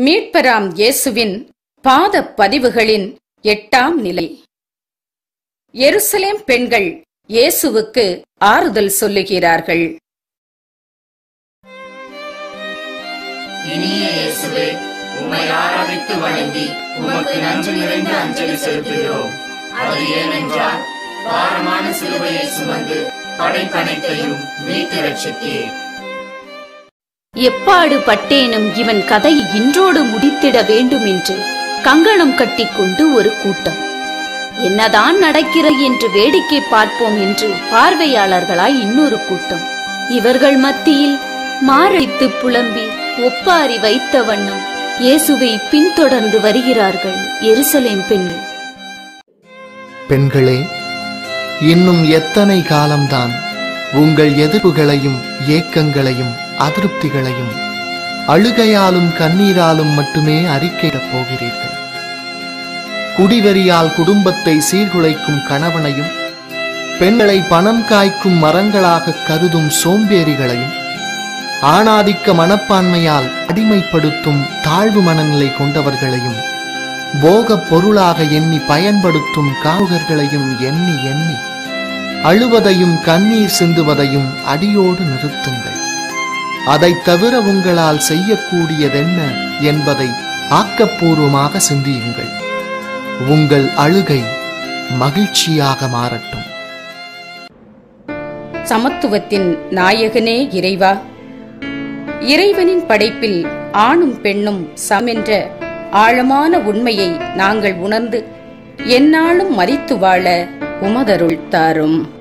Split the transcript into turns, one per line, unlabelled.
மீட்பராம் இயேசுவின் பாத பதிவுகளின் எட்டாம் நிலை எருசலேம் பெண்கள் இயேசுவுக்கு ஆறுதல் சொல்லுகிறார்கள்
இனிய இயேசுவே உம்மை ஆராதித்து வணங்கி உமக்கு நன்றி நிறைந்த அஞ்சலி செலுத்துகிறோம் அது ஏனென்றால் பாரமான சிலுவையை சுமந்து படைப்பனைத்தையும் மீட்டு ரட்சித்தீர்
எப்பாடு பட்டேனும் இவன் கதை இன்றோடு முடித்திட வேண்டும் என்று கங்கணம் கட்டிக்கொண்டு ஒரு கூட்டம் என்னதான் நடக்கிறது என்று வேடிக்கை பார்ப்போம் என்று பார்வையாளர்களாய் இன்னொரு கூட்டம் இவர்கள் மத்தியில் மாரடித்து புலம்பி ஒப்பாரி வைத்த வண்ணம் இயேசுவை பின்தொடர்ந்து வருகிறார்கள் எருசலேம் பெண்கள்
பெண்களே இன்னும் எத்தனை காலம்தான் உங்கள் எதிர்ப்புகளையும் ஏக்கங்களையும் அதிருப்திகளையும் அழுகையாலும் கண்ணீராலும் மட்டுமே அறிக்கையிடப் போகிறீர்கள் குடிவெறியால் குடும்பத்தை சீர்குலைக்கும் கணவனையும் பெண்களை பணம் காய்க்கும் மரங்களாக கருதும் சோம்பேறிகளையும் ஆணாதிக்க மனப்பான்மையால் அடிமைப்படுத்தும் தாழ்வு மனநிலை கொண்டவர்களையும் போகப் பொருளாக எண்ணி பயன்படுத்தும் காவுகர்களையும் எண்ணி எண்ணி அழுவதையும் கண்ணீர் சிந்துவதையும் அடியோடு நிறுத்துங்கள் அதைத் தவிர உங்களால் செய்யக்கூடியதென்ன என்பதை ஆக்கப்பூர்வமாக சிந்தியுங்கள் உங்கள் அழுகை மகிழ்ச்சியாக மாறட்டும்
சமத்துவத்தின் நாயகனே இறைவா இறைவனின் படைப்பில் ஆணும் பெண்ணும் சமென்ற ஆழமான உண்மையை நாங்கள் உணர்ந்து எந்நாளும் மதித்து வாழ உமதருள் தாரும்